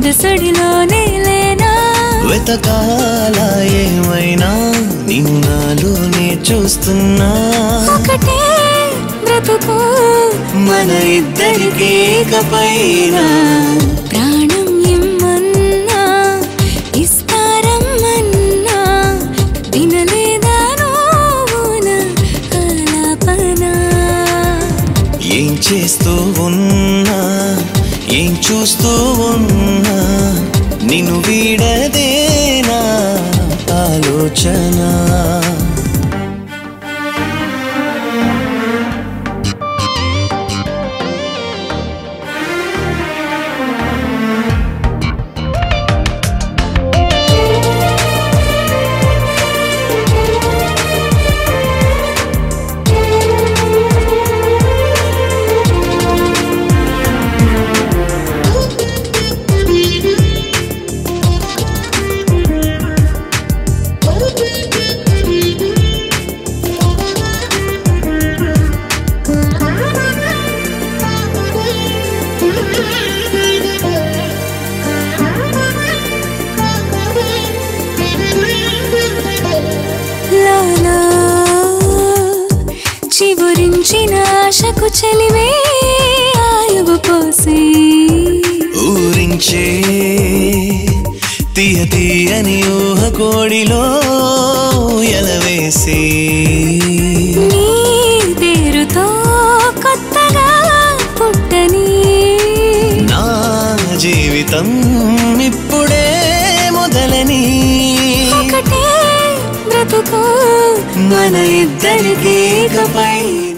ఎదసడిలోనే లేనా వెతకాల ఏమైనా నిన్ను నాలోనే చూస్తున్నా ఒకటే బ్రతుకు మన ఇద్దరికేకపైన ప్రాణం ఇమ్మన్నా ఇస్తారమ్మన్నా వినలేదా నువ్వున ఆలాపన ఏం చేస్తూ ఉన్నా ఏం చూస్తూ ఉన్నా నిన్ను వీడదేనా ఆలోచన లాలా చివురించిన ఆశకు చెలివే ఆయువు పోసి ఊరించే తీయ తీయని ఊహ కోడిలో ఎలవేసి నీ పేరుతో కొత్తగా పుట్టని నా జీవితం ఇప్పుడే మొదలని ఒకటే బ్రతుకు మన ఇద్దరికేకపై